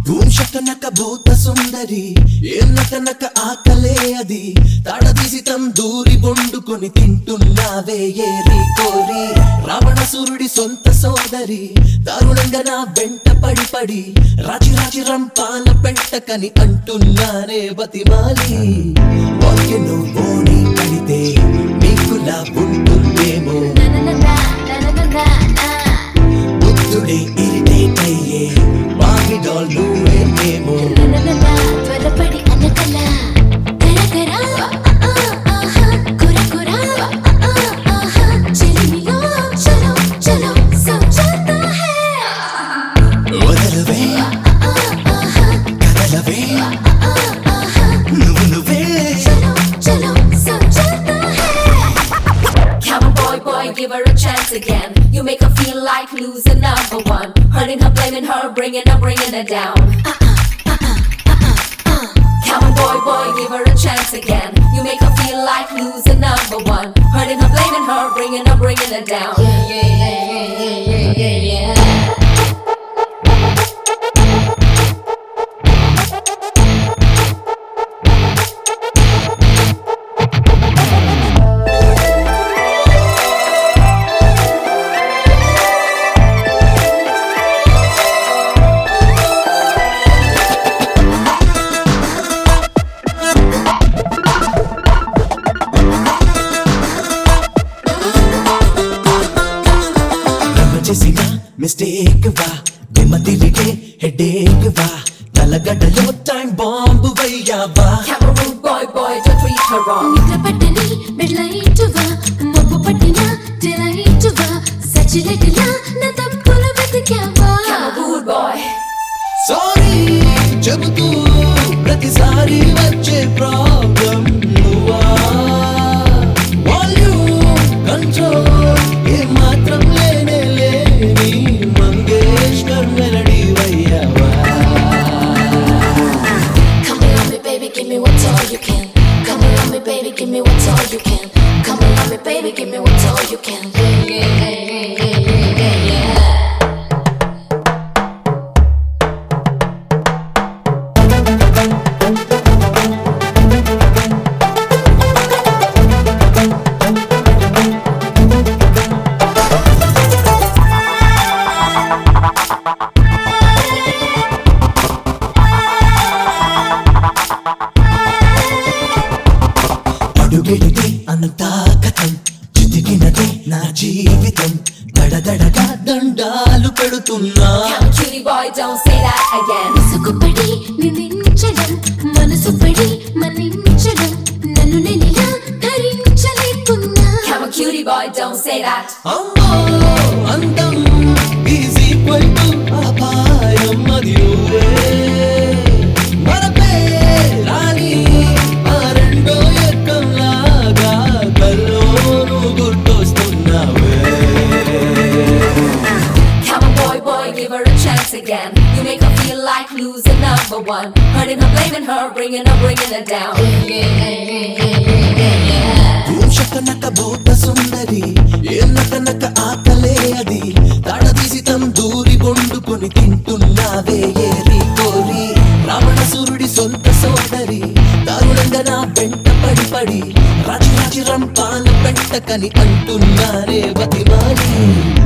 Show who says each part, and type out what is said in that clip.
Speaker 1: భూషకనక భూత సుందరి ఏనకనక ఆకలే అది తడదీసి దూరి బొండుకొని తింటున్నావే ఏరి కోరి రావణసురుడి సొంత సోదరి దారుణంగా నా వెంట పడి పడి రాజి రాజి రంపాల పెంటకని అంటున్నానే బతిమాలి వాక్యను పోని కడితే నీకులా ఉంటుందేమో బుద్ధుడే ఇరిటేట్ అయ్యే బావిడాల్ నువ్వేమేమో
Speaker 2: త్వరపడి అనకల కరకర కుర కుర చెలిమిలో చలో చలో सब चलता है
Speaker 1: వదలవే కదలవే నువ్వు నువ్వే
Speaker 2: चलो चलो सब चलता है
Speaker 3: Come on, boy, boy, give her a chance again. You make her feel like losing number one. Hurting her, blaming her, bringing her, bringing her down. Come on, boy, boy, give her a chance again. You make her feel like losing number one. Hurting her, blaming her, bringing her, bringing her down. Yeah, yeah, yeah, yeah, yeah, yeah, yeah.
Speaker 1: నమ్మ చేసిన mistake వా దిమ్మ తిరిగే headache వా తలగడ్డలో time bomb వయ్యావా
Speaker 3: Come on, rude boy, boy, don't treat her wrong.
Speaker 2: నిద్ర పట్టని బెడ్లైటువా మబ్బు పట్టిన తెలైటువా సచిలెటలా నా తప్పులు వెతికావా
Speaker 3: Come on, rude boy.
Speaker 1: Sorry చెబుతూ ప్రతిసారి వచ్చే ప్రాబ్లం నువ్వా వాల్యూమ్ కంట్రోల్ ఏ మాత్రం లేనే లేని మంగేష్కర్ మెలడీ వయ్యావా
Speaker 2: Come along me baby give me what's all you can Come along me baby give me what's all you can Come along me baby give me what's all you can Yeah yeah yeah yeah yeah yeah yeah
Speaker 1: అడుగెడితే అంతా కథం చితికినదే నా జీవితం దడదడగా దండాలు పెడుతున్నా
Speaker 3: Come on, cutie boy, don't say that again.
Speaker 2: మనసుకుపడి నిందించడం మనసు పడి మన్నించడం నన్ను నేనిలా ధరించలేకున్నా
Speaker 3: Come on, cutie boy, don't say that.
Speaker 1: అమ్మో అందం ఈజ్ ఈక్వల్ టు అపాయం అది ఊరే మరపే రాని ఆ రెండో ఎక్కంలాగా కల్లోను గుర్తొస్తున్నావే
Speaker 3: Come on, boy, boy, give her a chance again. You make her feel like losing number one. Hurting her, blaming her, bringing her, bringing her down.
Speaker 1: భూషకనక భూత సుందరి ఏనకనక ఆకలే అది తడదీసి దూరి బొండుకొని తింటున్నావే ఏరి కోరి రావణసురుడి సొంత సోదరి దారుణంగా నా వెంట పడి పడి రాజి రాజి రంపాల పెంటకని అంటున్నారే బతిమాలి